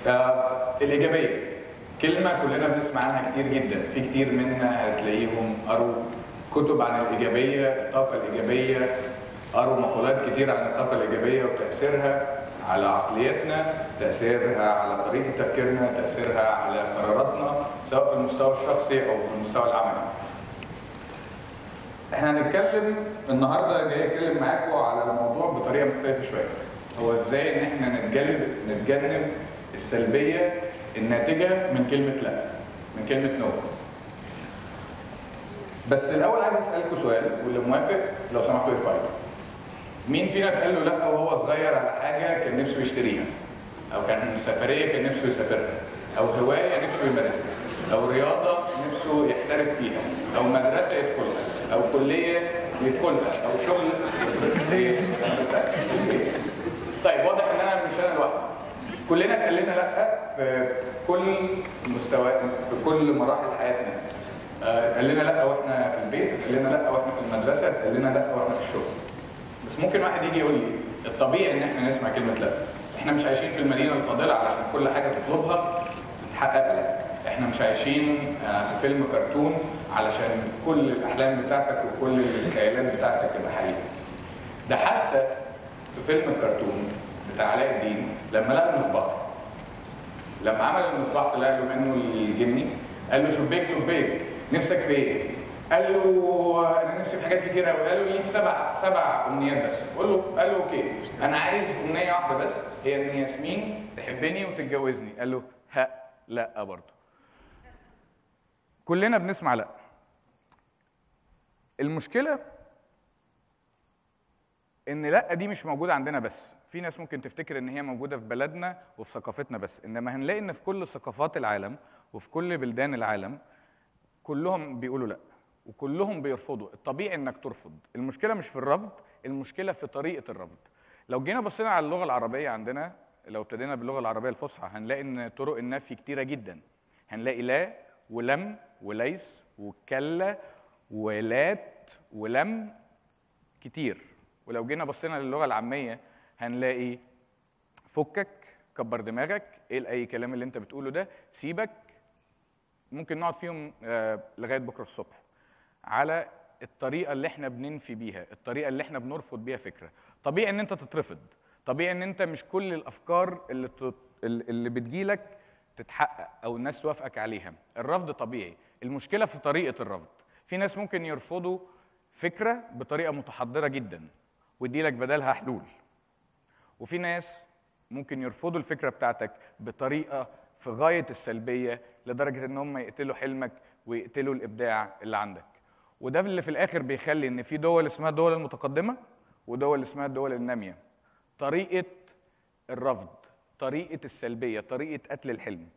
آه الايجابيه كلمه كلنا بنسمع عنها كتير جدا في كتير منا هتلاقيهم قروا كتب عن الايجابيه الطاقه الايجابيه قروا مقولات كتير عن الطاقه الايجابيه وتاثيرها على عقليتنا تاثيرها على طريقه تفكيرنا تاثيرها على قراراتنا سواء في المستوى الشخصي او في المستوى العملي احنا هنتكلم النهارده جاي اتكلم معاكم على الموضوع بطريقه مختلفه شويه هو ازاي ان احنا نتجنب نتجنب السلبيه الناتجه من كلمه لا من كلمه نو بس الاول عايز اسالكم سؤال واللي موافق لو سمحتوا يرفع ايده مين فينا اتقال له لا وهو صغير على حاجه كان نفسه يشتريها او كان سفريه كان نفسه يسافرها او هوايه نفسه يمارسها او رياضه نفسه يحترف فيها او مدرسه يدخلها او كليه يدخلها او شغل ايه انا بسأل. طيب واضح ان انا مش انا لوحدي كلنا اتقال لنا لا في كل مستوى في كل مراحل حياتنا آه، اتقال لنا لا واحنا في البيت اتقال لنا لا واحنا في المدرسه اتقال لنا لا واحنا في الشغل بس ممكن واحد يجي يقول لي الطبيعي ان احنا نسمع كلمه لا احنا مش عايشين في المدينه الفاضله علشان كل حاجه تطلبها تتحقق لك احنا مش عايشين آه، في فيلم كرتون علشان كل الاحلام بتاعتك وكل الخيالات بتاعتك تبقى حقيقه ده حتى في فيلم الكرتون بتاع علاء الدين لما لقى المصباح لما عمل المصباح طلع له منه الجني قال له شبيك لبيك نفسك في ايه؟ قال له انا نفسي في حاجات كتير قوي قال له ليك سبع سبع امنيات بس قال له قال له اوكي انا عايز امنيه واحده بس هي ان ياسمين تحبني وتتجوزني قال له ها لا برضه كلنا بنسمع لا المشكله ان لا دي مش موجوده عندنا بس في ناس ممكن تفتكر ان هي موجوده في بلدنا وفي ثقافتنا بس انما هنلاقي ان في كل ثقافات العالم وفي كل بلدان العالم كلهم بيقولوا لا وكلهم بيرفضوا الطبيعي انك ترفض المشكله مش في الرفض المشكله في طريقه الرفض لو جينا بصينا على اللغه العربيه عندنا لو ابتدينا باللغه العربيه الفصحى هنلاقي ان طرق النفي كتيره جدا هنلاقي لا ولم وليس وكلا ولات ولم كتير ولو جينا بصينا للغه العاميه هنلاقي فكك كبر دماغك ايه اي كلام اللي انت بتقوله ده سيبك ممكن نقعد فيهم آه، لغايه بكره الصبح على الطريقه اللي احنا بننفي بيها الطريقه اللي احنا بنرفض بيها فكره طبيعي ان انت تترفض طبيعي ان انت مش كل الافكار اللي تت... اللي بتجيلك تتحقق او الناس توافقك عليها الرفض طبيعي المشكله في طريقه الرفض في ناس ممكن يرفضوا فكره بطريقه متحضره جدا ويدي لك بدلها حلول وفي ناس ممكن يرفضوا الفكره بتاعتك بطريقه في غايه السلبيه لدرجه ان هم يقتلوا حلمك ويقتلوا الابداع اللي عندك وده اللي في الاخر بيخلي ان في دول اسمها الدول المتقدمه ودول اسمها الدول الناميه طريقه الرفض طريقه السلبيه طريقه قتل الحلم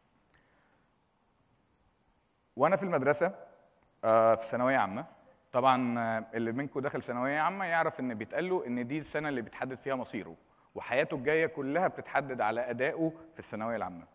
وانا في المدرسه آه، في ثانويه عامه طبعا آه، اللي منكم دخل ثانويه عامه يعرف ان بيتقال له ان دي السنه اللي بيتحدد فيها مصيره وحياته الجايه كلها بتتحدد على ادائه في الثانويه العامه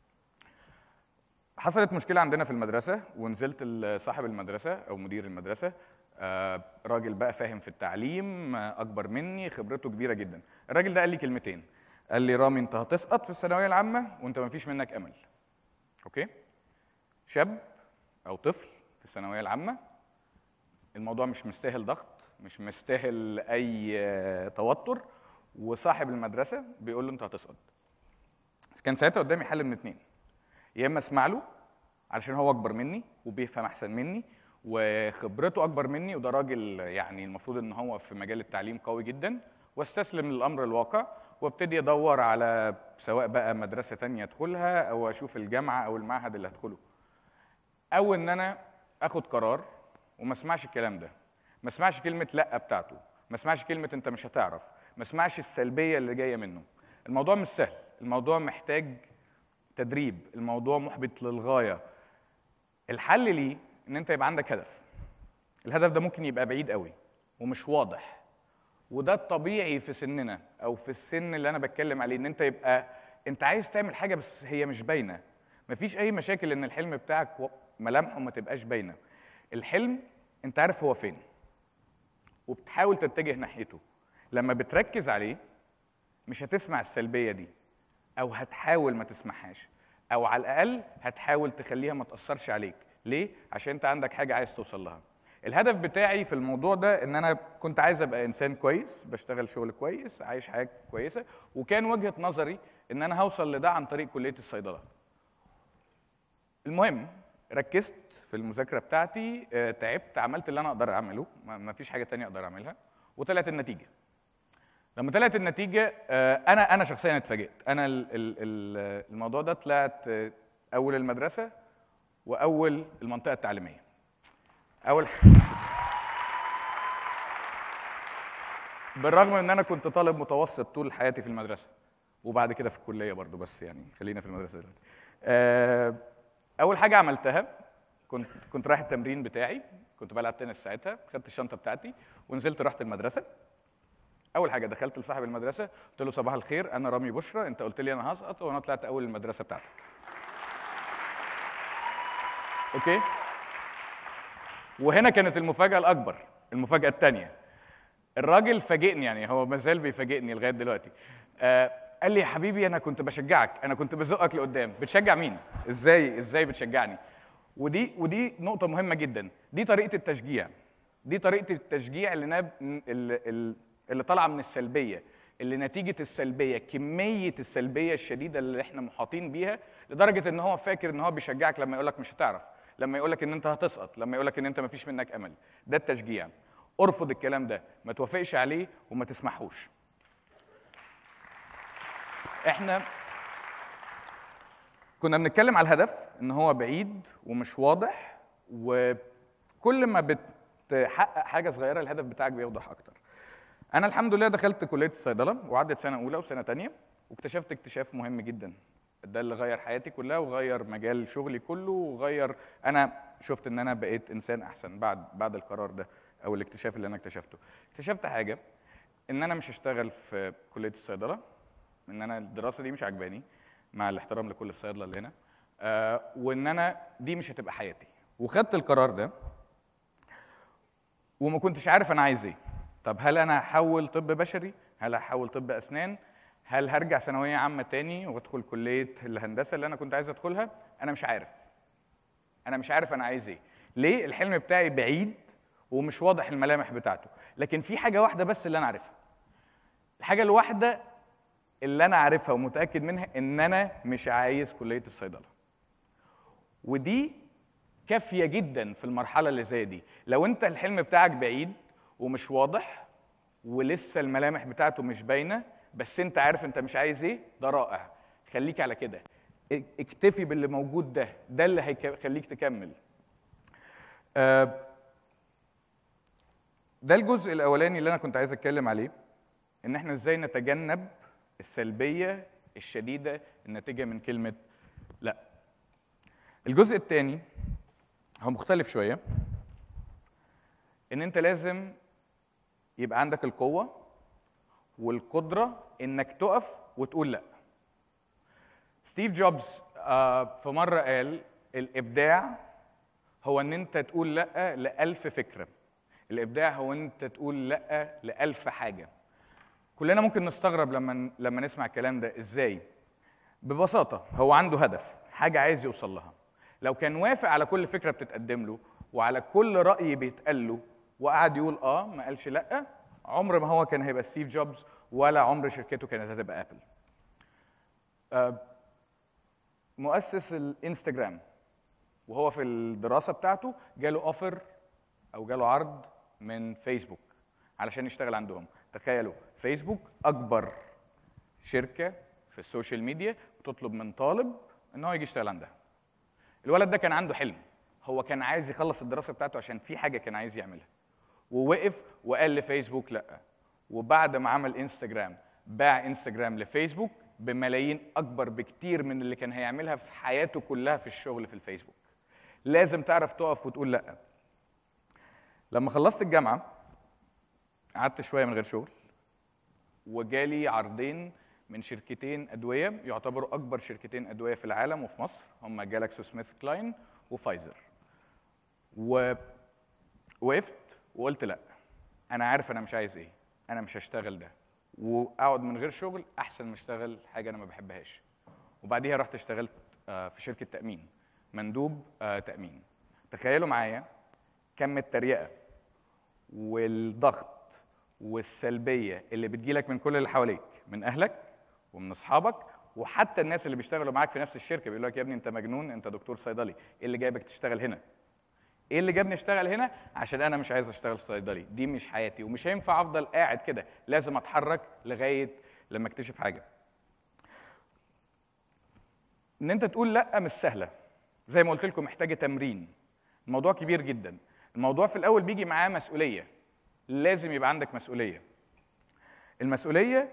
حصلت مشكله عندنا في المدرسه ونزلت لصاحب المدرسه او مدير المدرسه آه، راجل بقى فاهم في التعليم آه، اكبر مني خبرته كبيره جدا الراجل ده قال لي كلمتين قال لي رامي انت هتسقط في الثانويه العامه وانت ما فيش منك امل اوكي شاب او طفل في الثانويه العامه الموضوع مش مستاهل ضغط مش مستاهل اي آه، توتر وصاحب المدرسه بيقول له انت هتسقط بس كان ساعتها قدامي حل من اتنين يا اما اسمع له علشان هو اكبر مني وبيفهم احسن مني وخبرته اكبر مني وده راجل يعني المفروض ان هو في مجال التعليم قوي جدا واستسلم للامر الواقع وابتدي ادور على سواء بقى مدرسه تانية ادخلها او اشوف الجامعه او المعهد اللي هدخله او ان انا اخد قرار وما اسمعش الكلام ده ما اسمعش كلمه لا بتاعته ما اسمعش كلمه انت مش هتعرف ما اسمعش السلبيه اللي جايه منه الموضوع مش سهل الموضوع محتاج تدريب الموضوع محبط للغايه الحل ليه ان انت يبقى عندك هدف الهدف ده ممكن يبقى بعيد قوي ومش واضح وده الطبيعي في سننا او في السن اللي انا بتكلم عليه ان انت يبقى انت عايز تعمل حاجه بس هي مش باينه مفيش اي مشاكل ان الحلم بتاعك و- ملامحه ما تبقاش باينه الحلم انت عارف هو فين وبتحاول تتجه ناحيته لما بتركز عليه مش هتسمع السلبيه دي او هتحاول ما تسمعهاش او على الاقل هتحاول تخليها ما تاثرش عليك ليه عشان انت عندك حاجه عايز توصل لها الهدف بتاعي في الموضوع ده ان انا كنت عايز ابقى انسان كويس بشتغل شغل كويس عايش حياه كويسه وكان وجهه نظري ان انا هوصل لده عن طريق كليه الصيدله المهم ركزت في المذاكره بتاعتي آه، تعبت عملت اللي انا اقدر اعمله ما ما فيش حاجه تانية اقدر اعملها وطلعت النتيجه لما طلعت النتيجه آه، انا انا شخصيا اتفاجئت انا ال- ال- ال- الموضوع ده طلعت آه، اول المدرسه واول المنطقه التعليميه اول بالرغم من ان انا كنت طالب متوسط طول حياتي في المدرسه وبعد كده في الكليه برضو بس يعني خلينا في المدرسه دلوقتي آه، اول حاجه عملتها كنت كنت رايح التمرين بتاعي كنت بلعب تنس ساعتها خدت الشنطه بتاعتي ونزلت رحت المدرسه اول حاجه دخلت لصاحب المدرسه قلت له صباح الخير انا رامي بشرى انت قلت لي انا هسقط وانا طلعت اول المدرسه بتاعتك اوكي وهنا كانت المفاجاه الاكبر المفاجاه الثانيه الراجل فاجئني يعني هو ما زال بيفاجئني لغايه دلوقتي آه قال لي يا حبيبي انا كنت بشجعك انا كنت بزقك لقدام بتشجع مين ازاي ازاي بتشجعني ودي ودي نقطه مهمه جدا دي طريقه التشجيع دي طريقه التشجيع اللي ناب اللي, اللي- اللي طالعه من السلبيه اللي نتيجه السلبيه كميه السلبيه الشديده اللي احنا محاطين بيها لدرجه ان هو فاكر ان هو بيشجعك لما يقول لك مش هتعرف لما يقول لك ان انت هتسقط لما يقول لك ان انت مفيش منك امل ده التشجيع ارفض الكلام ده ما توافقش عليه وما تسمحوش احنا كنا بنتكلم على الهدف ان هو بعيد ومش واضح وكل ما بتحقق حاجه صغيره الهدف بتاعك بيوضح اكتر انا الحمد لله دخلت كليه الصيدله وعدت سنه اولى وسنه تانية واكتشفت اكتشاف مهم جدا ده اللي غير حياتي كلها وغير مجال شغلي كله وغير انا شفت ان انا بقيت انسان احسن بعد بعد القرار ده او الاكتشاف اللي انا اكتشفته اكتشفت حاجه ان انا مش هشتغل في كليه الصيدله ان انا الدراسه دي مش عجباني مع الاحترام لكل الصيادله اللي هنا آه وان انا دي مش هتبقى حياتي وخدت القرار ده وما كنتش عارف انا عايز ايه طب هل انا هحول طب بشري هل هحول طب اسنان هل هرجع ثانويه عامه تاني وادخل كليه الهندسه اللي انا كنت عايز ادخلها انا مش عارف انا مش عارف انا عايز ايه ليه الحلم بتاعي بعيد ومش واضح الملامح بتاعته لكن في حاجه واحده بس اللي انا عارفها الحاجه الواحده اللي انا عارفها ومتاكد منها ان انا مش عايز كليه الصيدله ودي كافيه جدا في المرحله اللي زي دي لو انت الحلم بتاعك بعيد ومش واضح ولسه الملامح بتاعته مش باينه بس انت عارف انت مش عايز ايه ده رائع خليك على كده ا- اكتفي باللي موجود ده ده اللي هيخليك تكمل آه، ده الجزء الاولاني اللي انا كنت عايز اتكلم عليه ان احنا ازاي نتجنب السلبيه الشديده الناتجه من كلمه لا الجزء الثاني هو مختلف شويه ان انت لازم يبقى عندك القوه والقدره انك تقف وتقول لا ستيف جوبز آه، في مره قال الابداع هو ان انت تقول لا لألف فكره الابداع هو ان انت تقول لا لألف حاجه كلنا ممكن نستغرب لما لما نسمع الكلام ده ازاي ببساطه هو عنده هدف حاجه عايز يوصل لها لو كان وافق على كل فكره بتتقدم له وعلى كل راي بيتقال له وقعد يقول اه ما قالش لا عمر ما هو كان هيبقى ستيف جوبز ولا عمر شركته كانت هتبقى ابل آه، مؤسس الانستجرام وهو في الدراسه بتاعته جاله اوفر او جاله عرض من فيسبوك علشان يشتغل عندهم تخيلوا فيسبوك اكبر شركه في السوشيال ميديا بتطلب من طالب ان هو يجي يشتغل عندها الولد ده كان عنده حلم هو كان عايز يخلص الدراسه بتاعته عشان في حاجه كان عايز يعملها ووقف وقال لفيسبوك لا وبعد ما عمل انستجرام باع انستجرام لفيسبوك بملايين اكبر بكتير من اللي كان هيعملها في حياته كلها في الشغل في الفيسبوك لازم تعرف تقف وتقول لا لما خلصت الجامعه قعدت شويه من غير شغل وجالي عرضين من شركتين ادويه يعتبروا اكبر شركتين ادويه في العالم وفي مصر هم جالاكسو سميث كلاين وفايزر ووقفت وقلت لا انا عارف انا مش عايز ايه انا مش هشتغل ده واقعد من غير شغل احسن ما اشتغل حاجه انا ما بحبهاش وبعديها رحت اشتغلت آه، في شركه تامين مندوب آه، تامين تخيلوا معايا كم التريقه والضغط والسلبيه اللي بتجيلك من كل اللي حواليك من اهلك ومن اصحابك وحتى الناس اللي بيشتغلوا معاك في نفس الشركه بيقول لك يا ابني انت مجنون انت دكتور صيدلي ايه اللي جايبك تشتغل هنا ايه اللي جابني اشتغل هنا عشان انا مش عايز اشتغل صيدلي دي مش حياتي ومش هينفع افضل قاعد كده لازم اتحرك لغايه لما اكتشف حاجه ان انت تقول لا مش سهله زي ما قلت لكم محتاجه تمرين الموضوع كبير جدا الموضوع في الاول بيجي معاه مسؤوليه لازم يبقى عندك مسؤوليه المسؤوليه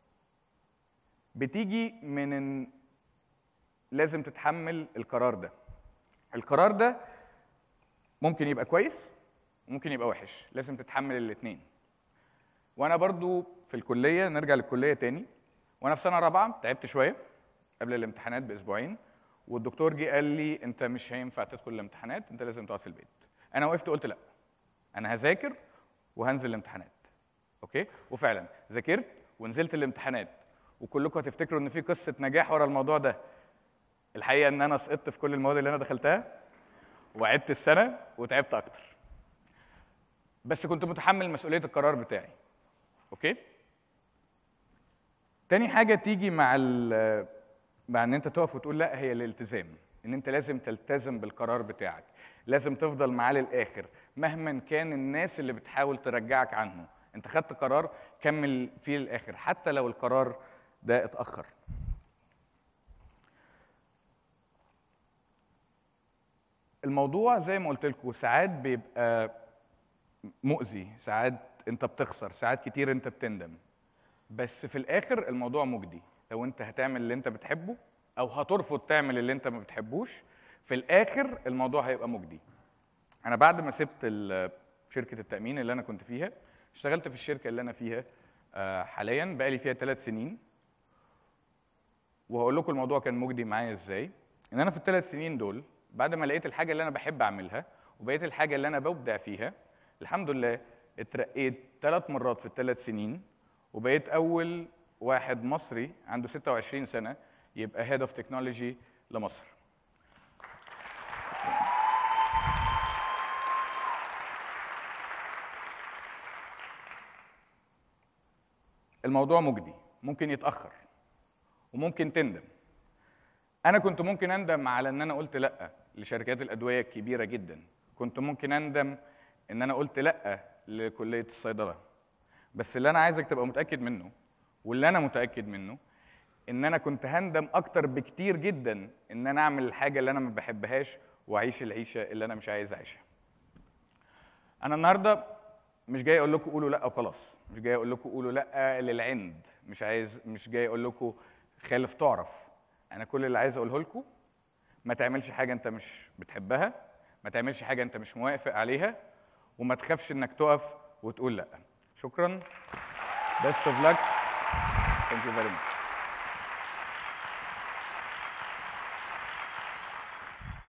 بتيجي من إن لازم تتحمل القرار ده القرار ده ممكن يبقى كويس وممكن يبقى وحش لازم تتحمل الاثنين وانا برضو في الكليه نرجع للكليه تاني وانا في سنه رابعه تعبت شويه قبل الامتحانات باسبوعين والدكتور جه قال لي انت مش هينفع تدخل الامتحانات انت لازم تقعد في البيت انا وقفت قلت لا انا هذاكر وهنزل الامتحانات اوكي وفعلا ذاكرت ونزلت الامتحانات وكلكم هتفتكروا ان في قصه نجاح ورا الموضوع ده الحقيقه ان انا سقطت في كل المواد اللي انا دخلتها وعدت السنه وتعبت اكتر بس كنت متحمل مسؤوليه القرار بتاعي اوكي تاني حاجه تيجي مع ال مع ان انت تقف وتقول لا هي الالتزام ان انت لازم تلتزم بالقرار بتاعك لازم تفضل معاه للاخر مهما كان الناس اللي بتحاول ترجعك عنه انت خدت قرار كمل فيه للاخر حتى لو القرار ده اتاخر الموضوع زي ما قلت لكم ساعات بيبقى مؤذي ساعات انت بتخسر ساعات كتير انت بتندم بس في الاخر الموضوع مجدي لو انت هتعمل اللي انت بتحبه او هترفض تعمل اللي انت ما بتحبوش في الاخر الموضوع هيبقى مجدي انا بعد ما سبت ال- شركه التامين اللي انا كنت فيها اشتغلت في الشركه اللي انا فيها آه، حاليا بقالي فيها ثلاث سنين وهقول لكم الموضوع كان مجدي معايا ازاي ان انا في الثلاث سنين دول بعد ما لقيت الحاجه اللي انا بحب اعملها وبقيت الحاجه اللي انا ببدع فيها الحمد لله اترقيت ثلاث مرات في الثلاث سنين وبقيت اول واحد مصري عنده 26 سنه يبقى هيد اوف تكنولوجي لمصر الموضوع مجدي ممكن يتاخر وممكن تندم انا كنت ممكن اندم على ان انا قلت لا لشركات الادويه الكبيره جدا كنت ممكن اندم ان انا قلت لا لكليه الصيدله بس اللي انا عايزك تبقى متاكد منه واللي انا متاكد منه ان انا كنت هندم اكتر بكتير جدا ان انا اعمل الحاجه اللي انا ما بحبهاش واعيش العيشه اللي انا مش عايز اعيشها انا النهارده مش جاي اقول لكم قولوا لا وخلاص مش جاي اقول لكم قولوا لا للعند مش عايز مش جاي اقول لكم خالف تعرف انا كل اللي عايز اقوله لكم ما تعملش حاجه انت مش بتحبها ما تعملش حاجه انت مش موافق عليها وما تخافش انك تقف وتقول لا شكرا best of luck thank you very much